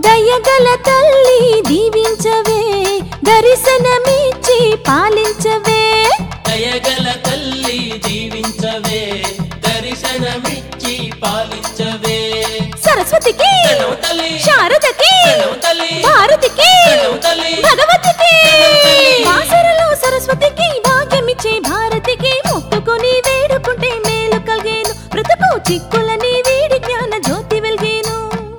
దయగల తల్లి దీవించవే దర్శనమిచ్చి పాలించవే దయగల తల్లి దీవించవే దర్శనమిచ్చి పాలించవే సరస్వతికి ప్రణవ తల్లి శారదకి ప్రణవ తల్లి భారతికి ప్రణవ తల్లి భగవతికి వాసరలో సరస్వతికి భాగ్యమిచ్చే భారతికి మొక్కుకొని వేడుకుంటే మేలు కలిగేను బ్రతుకు చిక్కులని వీడి జ్ఞాన జ్యోతి వెలిగేను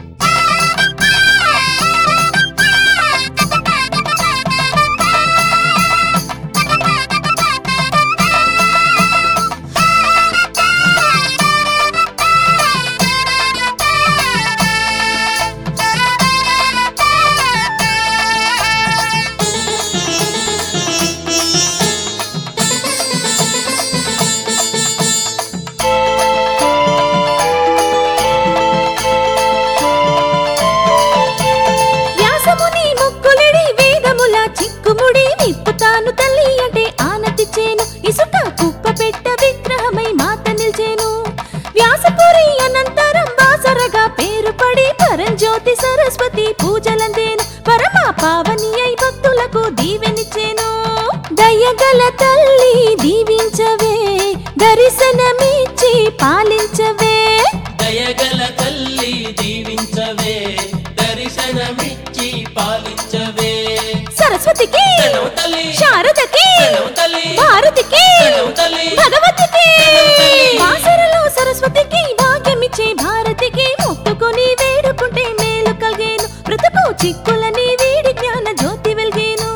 వ్యాసముని ముక్కులిడి వేదముల చిక్కుముడి విప్పుతాను తల్లి అంటే ఆనతిచ్చేను ఇసుక కుప్ప పెట్ట విగ్రహమై మాత నిల్చేను వ్యాసపురి అనంతరం వాసరగా పేరు పడి పరంజ్యోతి సరస్వతి పూజలందేను పరమ పావని అయి భక్తులకు దీవెనిచ్చేను దయగల తల్లి దీవించవే దర్శనమిచ్చి పాలించవే దయగల తల్లి దీవించవే దర్శనమిచ్చి పాలించవే సరస్వతికి ప్రణవ తల్లి శారదకి ప్రణవ తల్లి భారతికి ప్రణవ తల్లి భగవతికి వాసరలో సరస్వతికి భాగ్యమిచ్చే భారతికి మొక్కుకొని వేడుకుంటే మేలు కలిగేను బ్రతుకు చిక్కులని వీడి జ్ఞాన జ్యోతి వెలిగేను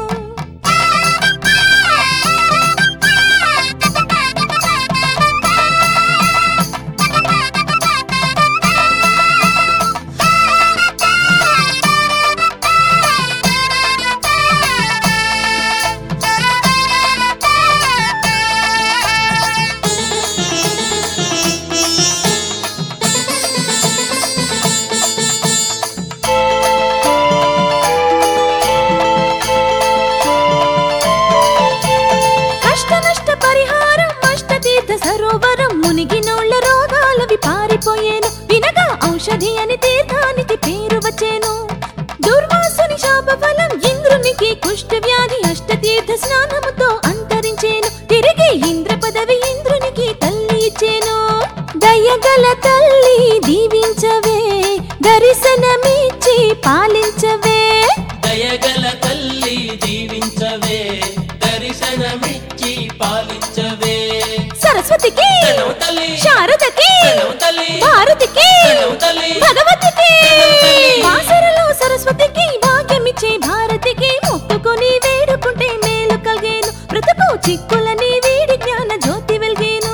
కష్ట నష్ట పరిహారం అష్ట తీర్థ సరోవరం మునిగినోళ్ళ రోగాలవి పారిపోయేను వినగా ఔషధి అని తీర్థానికి పేరు వచ్చేను దుర్వాసుని శాప ఫలం ఇంద్రునికి కుష్ఠ వ్యాధి అష్ట తీర్థ స్నానముతో అంతరించేను తిరిగి ఇంద్ర పదవి ఇంద్రునికి తల్లి ఇచ్చేను దయగల తల్లి దీవించవే దర్శనమిచ్చి పాలించవే దయగల తల్లి దీవించవే దర్శనమిచ్చి పాలించవే సరస్వతికి ప్రణవ తల్లి శారదకి ప్రణవ తల్లి భారతికి ప్రణవ తల్లి భగవతికి వాసరలో సరస్వతికి భాగ్యమిచ్చే భారతికి మొక్కుకొని వేడుకుంటే మేలు కలిగేను బ్రతుకు చిక్కులని వీడి జ్ఞాన జ్యోతి వెలిగేను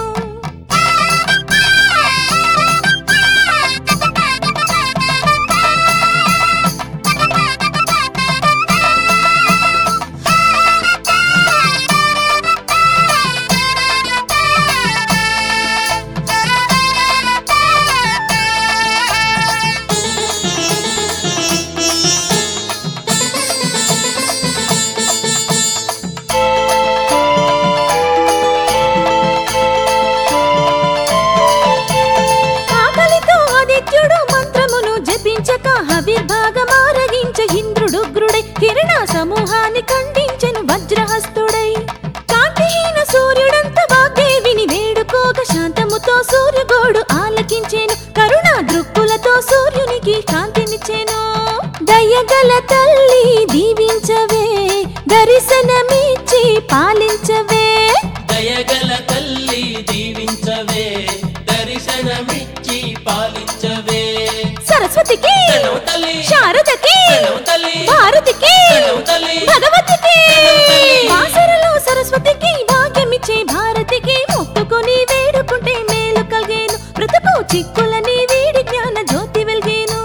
ఆకలితో ఆదిత్యుడు మంత్రమును జపించక హవిర్భాగమారగించ ఇంద్రుడుగ్రుడై కిరణ సమూహాన్ని ఖండించెను వజ్రహస్తుడై కాంతిహీన సూర్యుడంత వాగ్దేవిని వేడుకోక శాంతముతో సూర్యగోడు ఆలకించెను కరుణ దృక్కులతో సూర్యునికి కాంతినిచ్చెను దయగల తల్లి దీవించవే దర్శనమిచ్చి పాలించవే దయగల తల్లి దీవించవే దర్శనమిచ్చి పాలించవే సరస్వతికి ప్రణవ తల్లి శారదకి ప్రణవ తల్లి భారతికి ప్రణవ తల్లి భగవతికి వాసరలో సరస్వతికి భాగ్యమిచ్చే భారతికి మొక్కుకొని వేడుకుంటే మేలు కలిగేను బ్రతుకు చిక్కులని వీడి జ్ఞాన జ్యోతి వెలిగేను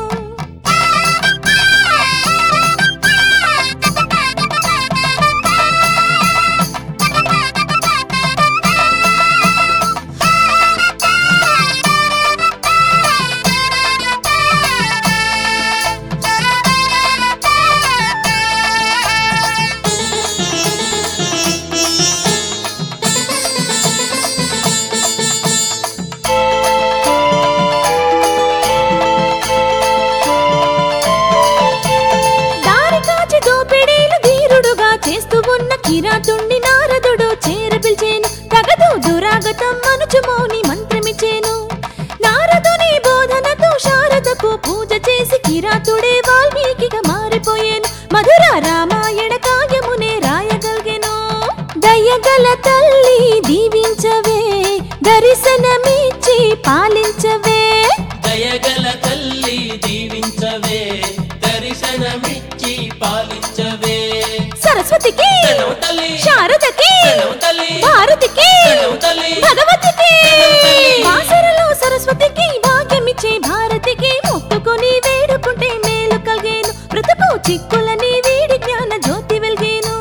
వేదవ్యాతుడే వాల్మీకిగా మారిపోయేను మధుర రామాయణ కావ్యమునే రాయగలిగెను దయగల తల్లి దీవించవే దర్శనమిచ్చి పాలించవే దయగల తల్లి దీవించవే దర్శనమిచ్చి పాలించవే సరస్వతికి ప్రణవ తల్లి శారదకి ప్రణవ తల్లి భారతికి ప్రణవ తల్లి భగవతికి వాసరలో సరస్వతికి భాగ్యమిచ్చే భారతికి మొక్కుకొని వేడుకుంటే మేలు కలిగేను బ్రతుకు చిక్కులని వీడి జ్ఞాన జ్యోతి వెలిగేను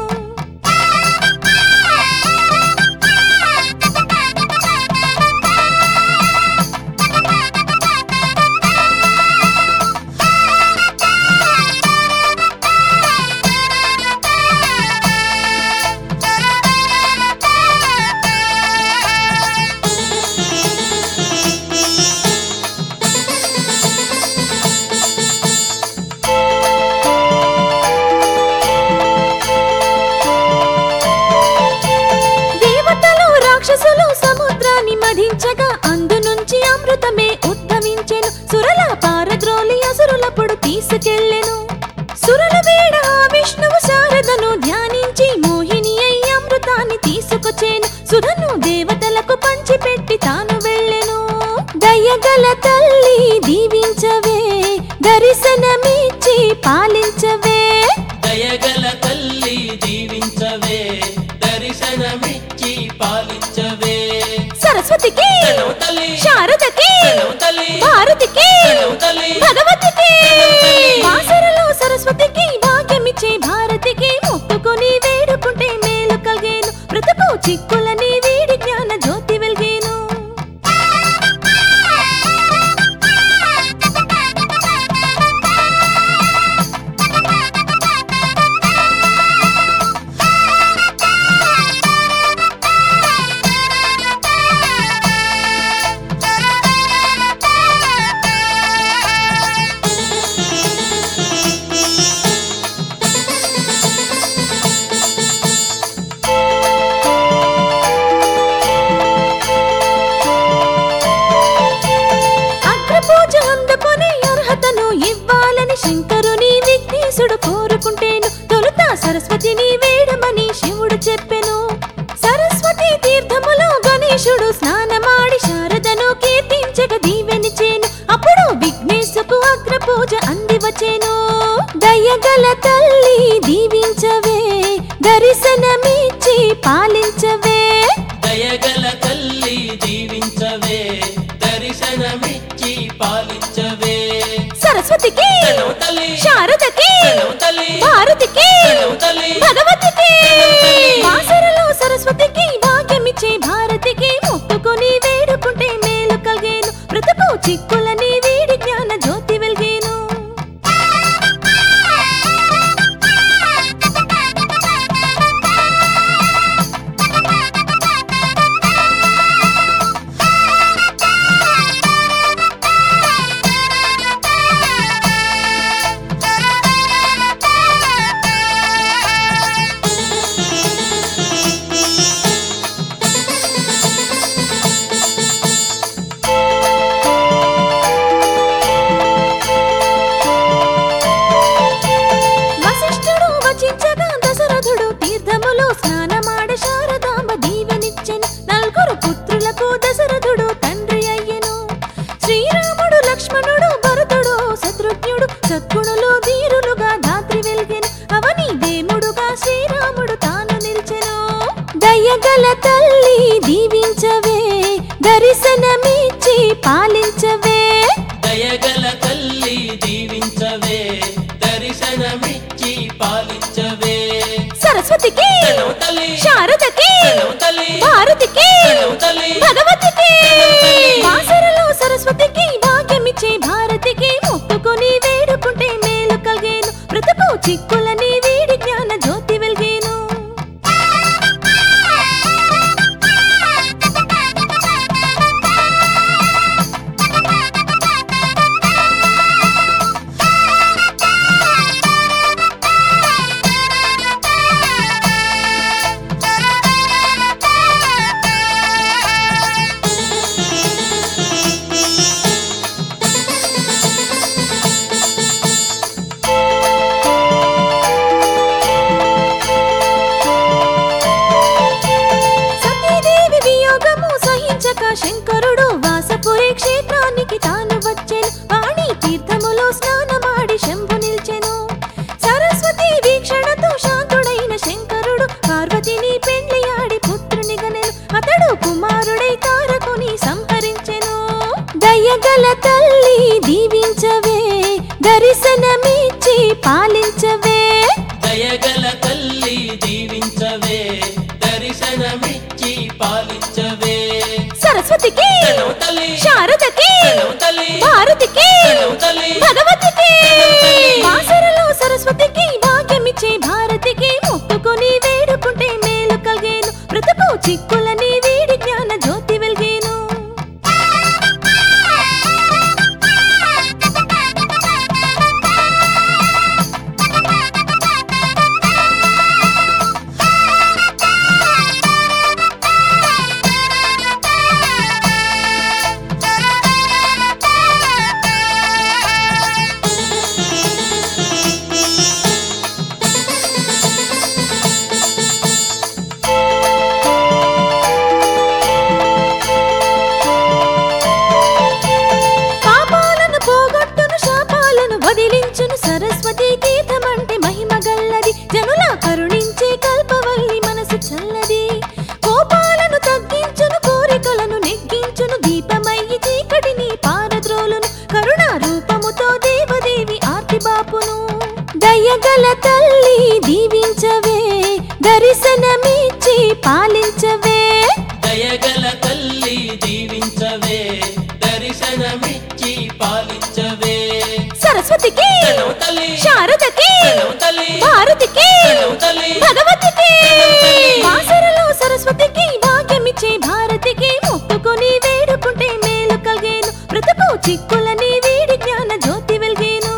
దేవతలు రాక్షసులు సముద్రాన్ని మధించగా అందు నుంచి అమృతమే ఉద్భవించెను సురల పారద్రోలి అసురులప్పుడు తీసుకెళ్ళెను సురల వేడ ఆ విష్ణువు శారదను ధ్యానించి మోహిని అయి అమృతాన్ని తీసుకొచ్చేను సుధను దేవతలకు పంచిపెట్టి తాను వెళ్ళెను దయగల తల్లి దీవించవే దర్శనమిచ్చి పాలించవే దయగల తల్లి దీవించవే దర్శనమిచ్చి పాలించవే సరస్వతికి ప్రణవ తల్లి శారదకి ప్రణవ తల్లి భారతికి ప్రణవ తల్లి భగవతికి వాసరలో సరస్వతికి భాగ్యమిచ్చే భారతికి మొక్కుకొని వేడుకుంటే మేలు కలిగేను బ్రతుకు చిక్కులని వీడి జ్ఞాన జ్యోతి వెలిగేను అగ్రపూజ అందుకొని అర్హతను ఇవ్వాలని శంకరుని విఘ్నేశుడు కోరుకుంటేను తొలుత సరస్వతిని వేడమని శివుడు చెప్పెను సరస్వతి తీర్థములో గణేశుడు స్నానమాడి శారదను కీర్తించక దీవెనిచేను అప్పుడు విఘ్నేశుకు అగ్రపూజ అంది వచ్చేను దయగల తల్లి దీవించవే దర్శనమిచ్చి పాలించవే దయగల తల్లి దీవించవే దర్శనమిచ్చి పాలించవే సరస్వతికి ప్రణవ తల్లి శారదకి ప్రణవ తల్లి భారతికి ప్రణవ తల్లి భగవతికి వాసరలో సరస్వతికి భాగ్యమిచ్చే భారతికి మొక్కుకొని వేడుకుంటే మేలు కలిగేను బ్రతుకు చిక్కులని వీడి జ్ఞాన జ్యోతి వెలిగేను వశిష్ఠుడు వచించగా దశరథుడు తీర్థములో స్నానమాడ శారదాంబ దీవెనిచ్చెను నలుగురు పుత్రులకు దశరథుడు తండ్రి అయ్యెను శ్రీరాముడు లక్ష్మణుడు భరతుడు శత్రుఘ్నుడు సద్గుణులు ధీరులుగా ధాత్రి వెలిగెను అవని దేముడుగా శ్రీరాముడు తాను నిలిచెను దయగల తల్లి దీవించవే దర్శనమిచ్చి పాలించవే దయగల తల్లి దీవించవే దర్శనమిచ్చి పాలించవే సరస్వతికి ప్రణవ తల్లి శారదకి ప్రణవ తల్లి భారతికి ప్రణవ తల్లి భగవతికి వాసరలో సరస్వతికి భాగ్యమిచ్చే భారతికి మొక్కుకొని వేడుకుంటే మేలు కలిగేను బ్రతుకు చిక్కులని వీడి జ్ఞాన జ్యోతి వెలిగేను శారదకి ప్రణవ తల్లి భారతికి ప్రణవ తల్లి భగవతికి వాసరలో సరస్వతికి భాగ్యమిచ్చే భారతికి మొక్కుకొని వేడుకుంటే మేలు కలిగేను బ్రతుకు చిక్కులని వీడి జ్ఞాన జ్యోతి వెలిగేను పాపాలను పోగొట్టును శాపాలను వదిలించును సరస్వతి తీర్థమంటే మహిమ గల్లది జనుల కరుణించే కల్పవల్లి మనసు చల్లది కోపాలను తగ్గించును కోరికలను నెగ్గించును దీపమయ్యి చీకటిని పారద్రోలును కరుణ రూపముతో దేవదేవి ఆర్తి బాపును దయగల తల్లి దీవించవే దర్శనమిచ్చి పాలించవే దయగల తల్లి దీవించవే దర్శనమిచ్చి పాలించవే సరస్వతికి ప్రణవ తల్లి శారదకి ప్రణవ తల్లి భారతికి ప్రణవ తల్లి భగవతికి వాసరలో సరస్వతికి భాగ్యమిచ్చే భారతికి మొక్కుకొని వేడుకుంటే మేలు కలిగేను బ్రతుకు చిక్కులని వీడి జ్ఞాన జ్యోతి వెలిగేను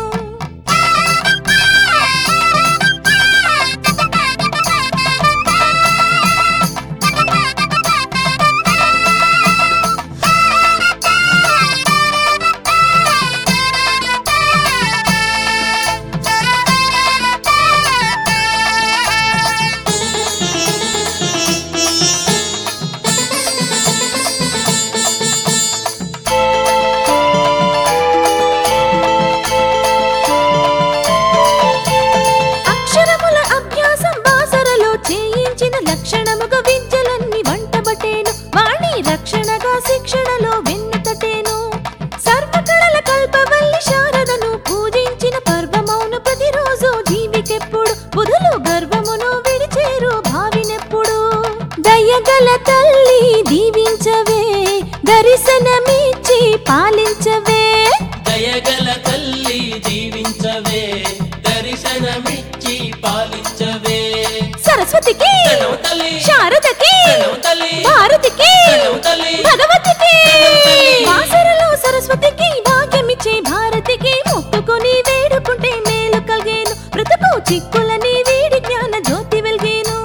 అక్షరముల అభ్యాసం బాసరలో చేయించిన లక్షణముగా విద్యలన్నీ వంటబట్టేను వాణి రక్షణగా శిక్షణలో వెన్నుతటేను సర్వకళల కల్పవల్లి శారదను పూజించిన పర్వమౌను ప్రతిరోజు జీవికెప్పుడు బుధులు గర్వమును విడిచేరు భావినెప్పుడు దయగల తల్లి దీవించవే దర్శనమిచ్చి పాలించవే దయగల తల్లి దీవించవే దర్శనమిచ్చి పాలించవే సరస్వతికి ప్రణవ తల్లి శారదకి ప్రణవ తల్లి భారతికి ప్రణవ తల్లి భగవతికి వాసరలో సరస్వతికి భాగ్యమిచ్చే భారతికి మొక్కుకొని వేడుకుంటే మేలు కలిగేను బ్రతుకు చిక్కులని వీడి జ్ఞాన జ్యోతి వెలిగేను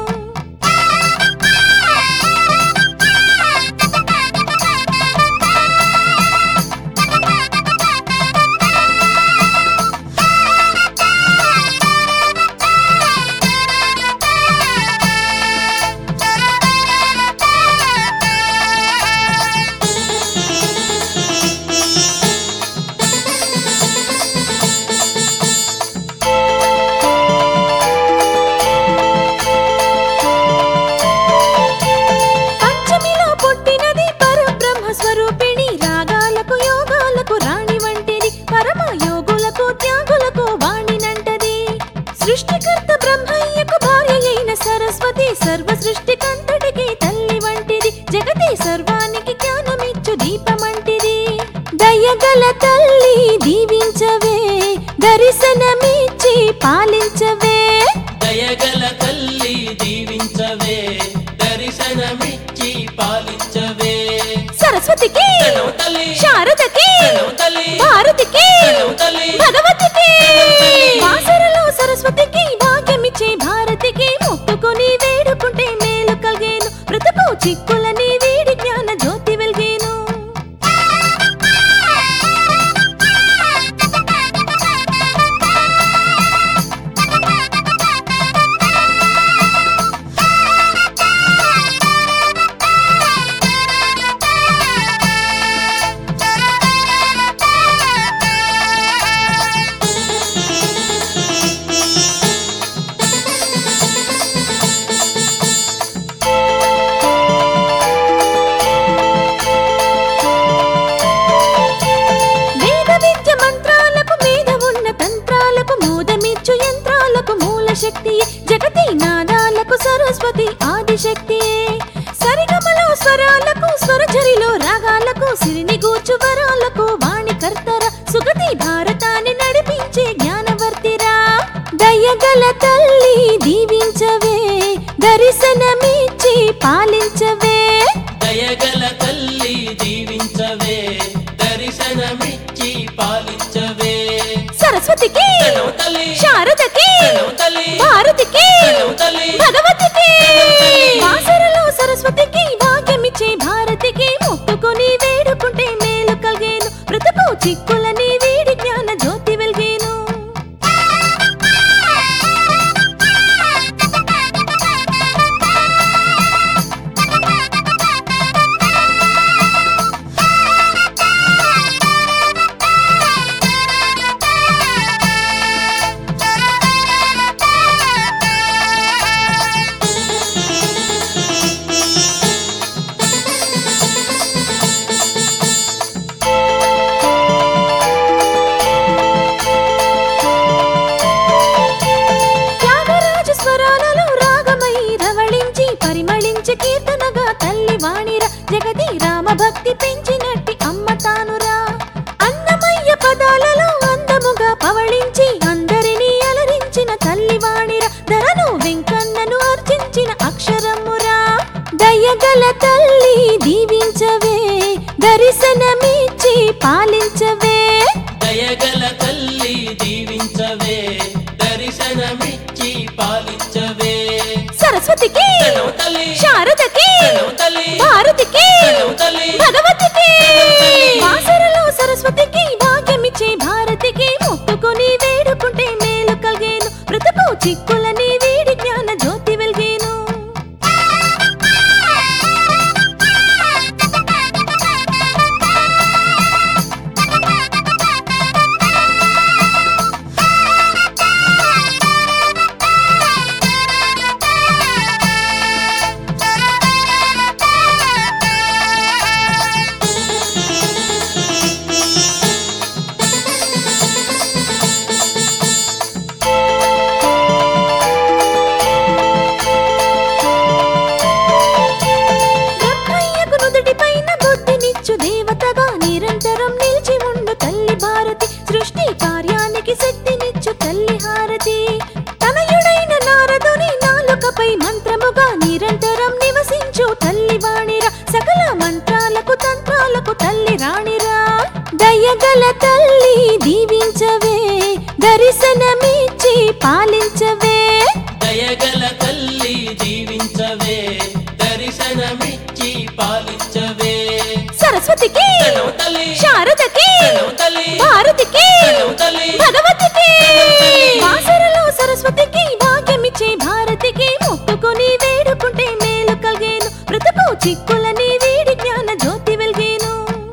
పంచమిలో పుట్టినది పరబ్రహ్మ స్వరూపిణి రాగాలకు యోగాలకు రాణి వంటిది పరమ యోగులకు త్యాగులకు వాణినంటది సృష్టికర్త బ్రహ్మయ్యకు భార్య అయిన సరస్వతి సర్వ సృష్టికంతటికి తల్లి వంటిది జగతి సర్వానికి జ్ఞానమిచ్చు దీపమంటిది దయగల తల్లి దీవించవే దర్శనమిచ్చి పాలించవే దయగల తల్లి దీవించవే దర్శనమిచ్చి పాలించవే సరస్వతికి ప్రణవ తల్లి శారదకి ప్రణవ తల్లి భారతికి ప్రణవ తల్లి భగవతికి వాసరలో సరస్వతికి భాగ్యమిచ్చే భారతికి మొక్కుకొని వేడుకుంటే మేలు కలిగేను బ్రతుకు చిక్కులని వీడి జ్ఞాన జ్యోతి వెలిగేను వేద విద్య మంత్రాలకు మీద ఉన్న తంత్రాలకు మోదమిచ్చు యంత్రాలకు మూల శక్తి జగతి నాదాలకు సరస్వతి ఆదిశక్తి సరిగమలో స్వరాలకు స్వరఝరిలో రాగాలకు సిరిని గూర్చు వర దయగల తల్లి దీవించవే దర్శనమిచ్చి పాలించవే దయగల తల్లి దీవించవే దర్శనమిచ్చి పాలించవే సరస్వతికి ప్రణవ తల్లి శారదకి ప్రణవ తల్లి భారతికి ప్రణవ తల్లి భగవతికి వాసరలో సరస్వతికి భాగ్యమిచ్చే భారతికి మొక్కుకొని వేడుకుంటే మేలు కలిగేను బ్రతుకు చిక్కులని వీడి జ్ఞాన జ్యోతి వెలిగేను త్యాగరాజ స్వరాలలో రాగమై రవళించి పరిమళించి కీర్తనగా తల్లి వాణిర జగతి రామ భక్తి పెంచినట్టి అమ్మ తానురా అన్నమయ్య పదాలలో అందముగా పవళించి అందరినీ అలరించిన తల్లి వాణిర ధరను వెంకన్నను అర్చించిన అక్షరమురా దయగల తల్లి దీవించవే దర్శనమిచ్చి పాలించవే దయగల తల్లి దీవించవే దర్శనమిచ్చి పాలించవే సరస్వతికి ప్రణవ తల్లి శారదకి ప్రణవ తల్లి భారతికి ప్రణవ తల్లి భగవతికి వాసరలో సరస్వతికి భాగ్యమిచ్చే భారతికి మొక్కుకొని వేడుకుంటే మేలు కలిగేను బ్రతుకు చిక్కులని వీడి జ్ఞాన జ్యోతి వెలిగేను బ్రహ్మయ్యకు నుదుటిపైన బుద్ధినిచ్చు దేవతగా నిరంతరం నిలిచి ఉండు తల్లి భారతి సృష్టి కార్యానికి శక్తినిచ్చు తల్లి హారతి తనయుడైన నారదుని నాలుకపై మంత్రముగా నిరంతరం నివసించు తల్లి వాణిరా సకల మంత్రాలకు తంత్రాలకు తల్లి రాణిరా దయగల తల్లి దీవించవే దర్శనమిచ్చి పాలించవే దయగల తల్లి దీవించవే దర్శనమిచ్చి పాలించవే సరస్వతికి ప్రణవ తల్లి శారదకి ప్రణవ తల్లి భారతికి ప్రణవ తల్లి భగవతికి వాసరలో సరస్వతికి భాగ్యమిచ్చే భారతికి మొక్కుకొని వేడుకుంటే మేలు కలిగేను బ్రతుకు చిక్కులని వీడి జ్ఞాన జ్యోతి వెలిగేను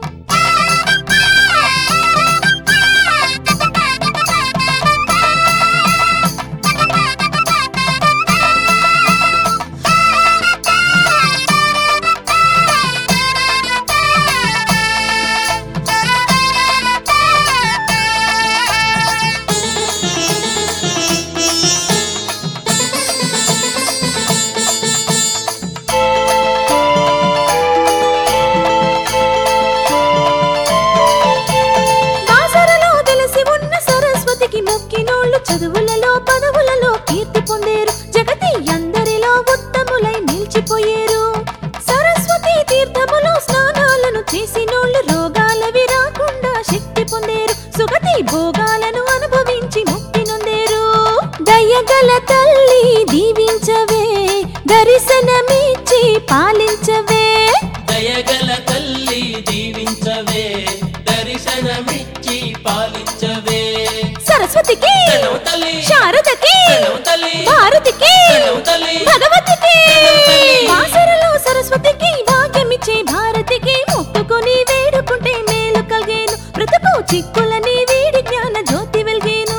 బాసరలో వెలసి ఉన్న సరస్వతికి మొక్కినోళ్ళు చదువులలో పదవులలో కీర్తి పొందేరు జగతి అందరిలో ఉత్తములై నిలిచిపోయేరు సరస్వతి తీర్థములో స్నానాలను చేసినోళ్ళు రోగాలవి రాకుండా శక్తి పొందేరు సుగతి భోగాలను అనుభవించి ముక్తి నొందేరు దయగల తల్లి దీవించవే దర్శనమిచ్చి పాలించవే దయగల తల్లి దీవించవే దర్శనమిచ్చి పాలించవే సరస్వతికి ప్రణవ తల్లి శారదకి ప్రణవ తల్లి భారతికి ప్రణవ తల్లి భగవతికి వాసరలో సరస్వతికి భాగ్యమిచ్చే భారతికి మొక్కుకొని వేడుకుంటే మేలు కలిగేను బ్రతుకు చిక్కులని వీడి జ్ఞాన జ్యోతి వెలిగేను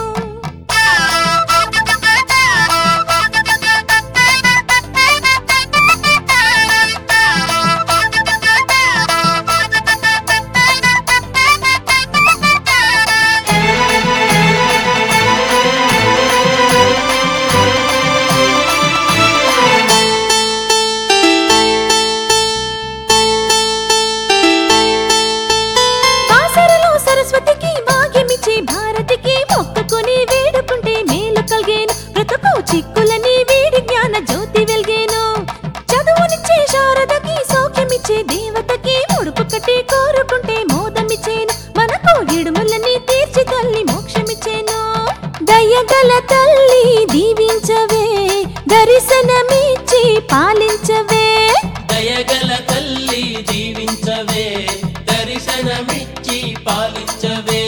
దయగల తల్లి దీవించవే దర్శనమిచ్చి పాలించవే దయగల తల్లి దీవించవే దర్శనమిచ్చి పాలించవే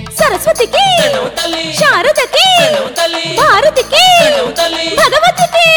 సరస్వతికి ప్రణవ తల్లి శారదకి ప్రణవ తల్లి భారతికి ప్రణవ తల్లి భగవతికి